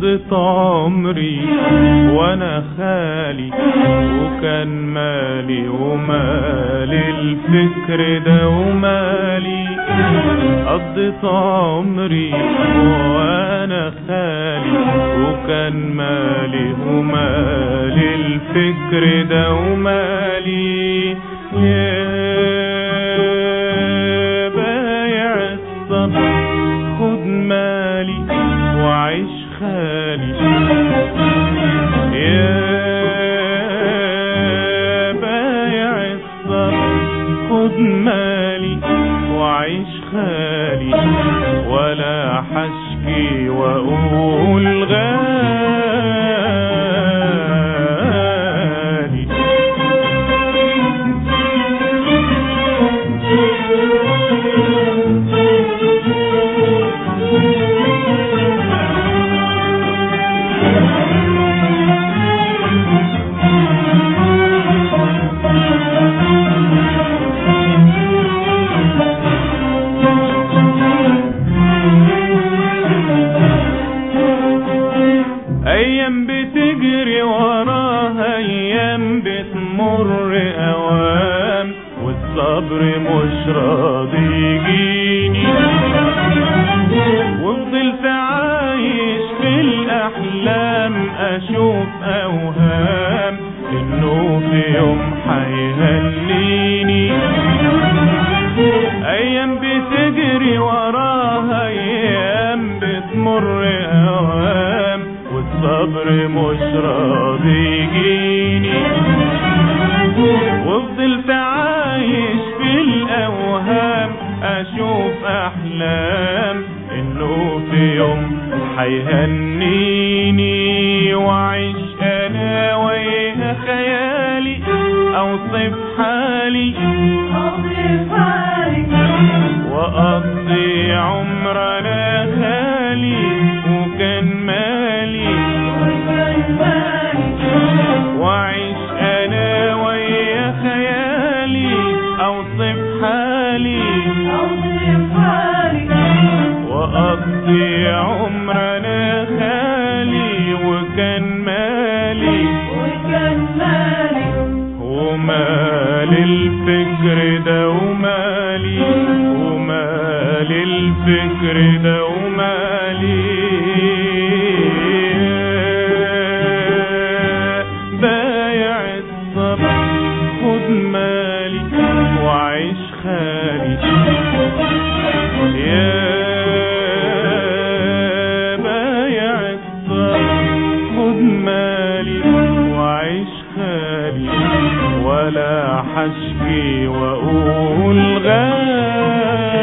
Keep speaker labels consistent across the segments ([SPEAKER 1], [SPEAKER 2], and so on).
[SPEAKER 1] قضيت عمري وانا خالي وكان مالي ومالي الفكر ده ومالي قضيت عمري وانا خالي وكان مالي ومالي الفكر ده ومالي يا بايع الصبر خد مالي وعيش خالي يا بايع الصبر خد مالي وعيش خالي ولا حشكي واقول غالي ايام بتجري وراها ايام بتمر اوام والصبر مش راضي يجيني وفضلت عايش في الاحلام اشوف اوهام انه في يوم هيهنيني ايام بتجري وراها ايام بتمر اوام والصبر مش راضي يجيني وفضلت عايش في الاوهام اشوف احلام انه في يوم هيهنيني واعيش انا ويا خيالي اوصف حالي واقضي عمرنا خالي وكان مالي واعيش انا ويا خيالي اوصف حالي واقضي عمرنا خالي وكان مالي ومال الفكر ده ومالي ومال الفكر ده ومالي بايع الصبر خد مالي وعيش خالي يا بايع الصبر خد مالي وعيش خالي ولا حشكي واقول غالي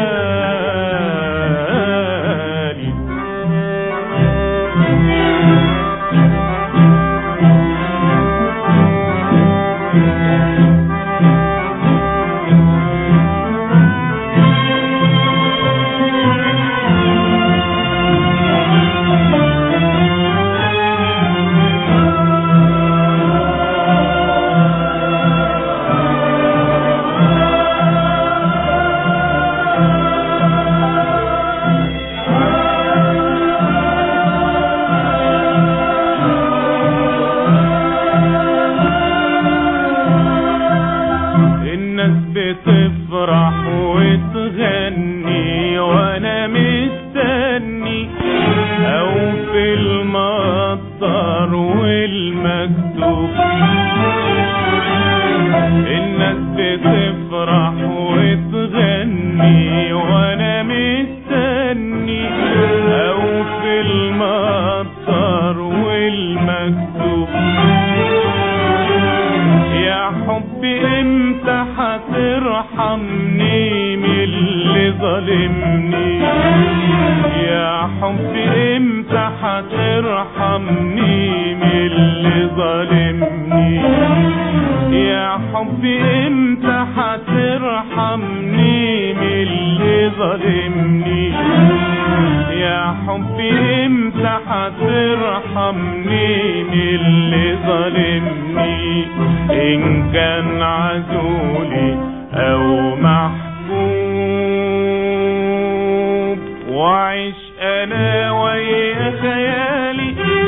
[SPEAKER 1] الناس بتفرح وتغني وانا مستني او في المطر والمكتوب الناس بتفرح وتغني وانا مستني او في المطر والمكتوب يا حبي امتى هترحمني من اللي ظالمني يا حبي امتى هترحمني من اللي ظالمني يا حبي امتى هترحمني من اللي ظالمني يا حبي امتى هترحمني من اللي ظالمني ان كان عزولي او محبوب وعيش انا ويا خيالي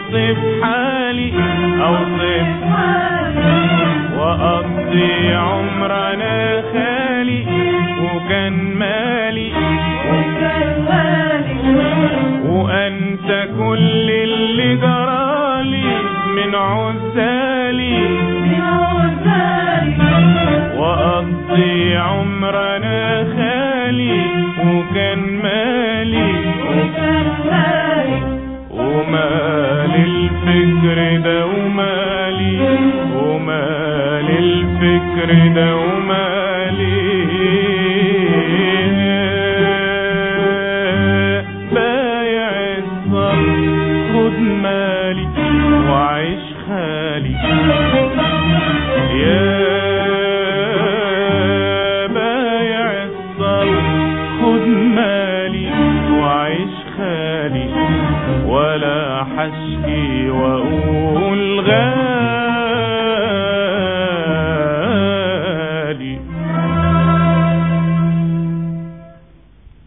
[SPEAKER 1] اوصف حالي اوصف واقضي عمر انا خالي وكان مالي وانت كل اللي جرالي من عزالي واقضي عمر انا خالي وكان مالي ومال الفكر ده ومالي ومال الفكر ده ومالي بايع الصبر خد مالي وعيش خالي يا بايع الصبر خد مالي وعيش خالي ولا حشكي واقول غالي